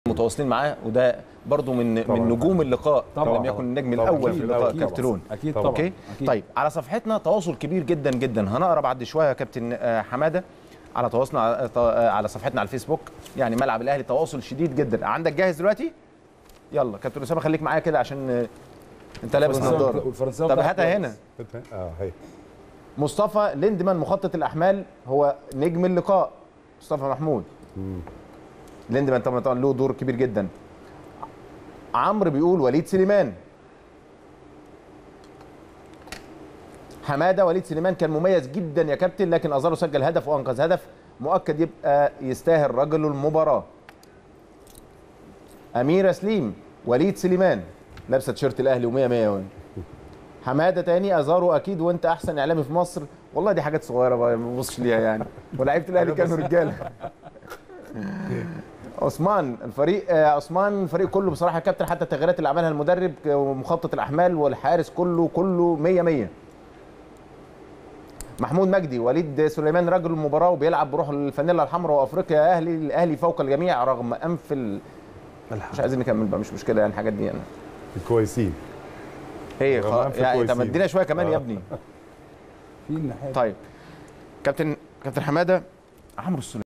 متواصلين معاه وده برضو من طبعاً. من نجوم اللقاء طبعاً. لم يكن النجم طبعاً. الاول في أكيد. اللقاء أكيد. كابتنون اكيد طبعاً. طبعا اوكي أكيد. طيب على صفحتنا تواصل كبير جدا جدا هنقرا بعد شويه يا كابتن آه، حماده على تواصلنا آه، على صفحتنا على الفيسبوك يعني ملعب الاهلي تواصل شديد جدا عندك جاهز دلوقتي يلا كابتن اسامه خليك معايا كده عشان آه، انت لابس والفرنساوي- نظاره والفرنساوي طب بتاعك هاتها كويس. هنا اه هي مصطفى ليندمان مخطط الاحمال هو نجم اللقاء مصطفى محمود ليندمان طبعا طبعا له دور كبير جدا عمرو بيقول وليد سليمان حماده وليد سليمان كان مميز جدا يا كابتن لكن ازارو سجل هدف وانقذ هدف مؤكد يبقى يستاهل رجل المباراه اميره سليم وليد سليمان لابسه تيشيرت الاهلي و100 100 حماده تاني ازارو اكيد وانت احسن اعلامي في مصر والله دي حاجات صغيره بقى ما ببصش ليها يعني ولاعيبه الاهلي كانوا رجاله عثمان الفريق آه، عثمان الفريق كله بصراحه يا كابتن حتى التغييرات اللي عملها المدرب ومخطط الاحمال والحارس كله كله 100 100 محمود مجدي وليد سليمان رجل المباراه وبيلعب بروح الفانيلا الحمراء وافريقيا يا اهلي الاهلي فوق الجميع رغم انف ال... مش عايزين نكمل بقى مش مشكله يعني الحاجات دي يعني كويسين هي رغم خ... أنف يعني طب كويسين. ادينا شويه كمان يا آه. ابني في الناحيه طيب كابتن كابتن حماده عمرو السليمان